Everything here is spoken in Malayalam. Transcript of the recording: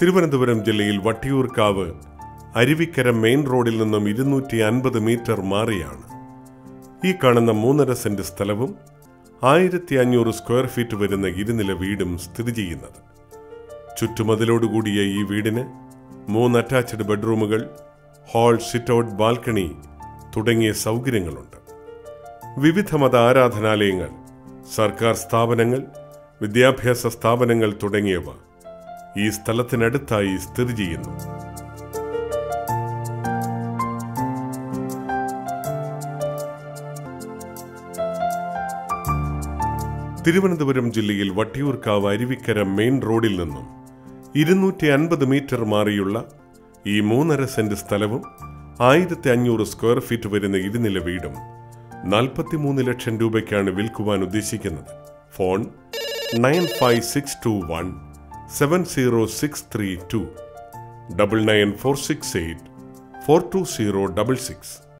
തിരുവനന്തപുരം ജില്ലയിൽ വട്ടിയൂർക്കാവ് അരുവിക്കര മെയിൻ റോഡിൽ നിന്നും ഇരുന്നൂറ്റി അൻപത് മീറ്റർ മാറിയാണ് ഈ കാണുന്ന മൂന്നര സെന്റ് സ്ഥലവും ആയിരത്തി അഞ്ഞൂറ് സ്ക്വയർ ഫീറ്റ് വരുന്ന ഇരുനില വീടും സ്ഥിതി ചെയ്യുന്നത് ചുറ്റുമതിലോടുകൂടിയ ഈ വീടിന് മൂന്ന് അറ്റാച്ച്ഡ് ബെഡ്റൂമുകൾ ഹാൾ സിറ്റൗട്ട് ബാൽക്കണി തുടങ്ങിയ സൗകര്യങ്ങളുണ്ട് വിവിധ മത ആരാധനാലയങ്ങൾ സർക്കാർ സ്ഥാപനങ്ങൾ വിദ്യാഭ്യാസ സ്ഥാപനങ്ങൾ തുടങ്ങിയവ ഈ സ്ഥലത്തിനടുത്തായി സ്ഥിതി ചെയ്യുന്നു തിരുവനന്തപുരം ജില്ലയിൽ വട്ടിയൂർക്കാവ് അരുവിക്കര മെയിൻ റോഡിൽ നിന്നും ഇരുന്നൂറ്റി അൻപത് മീറ്റർ മാറിയുള്ള ഈ മൂന്നര സെന്റ് സ്ഥലവും ആയിരത്തി അഞ്ഞൂറ് സ്ക്വയർ ഫീറ്റ് വരുന്ന ഇരുനില വീടും നാൽപ്പത്തിമൂന്ന് ലക്ഷം രൂപയ്ക്കാണ് വിൽക്കുവാൻ ഉദ്ദേശിക്കുന്നത് phone nine five six two one seven zero six three two double nine four six eight four two zero double six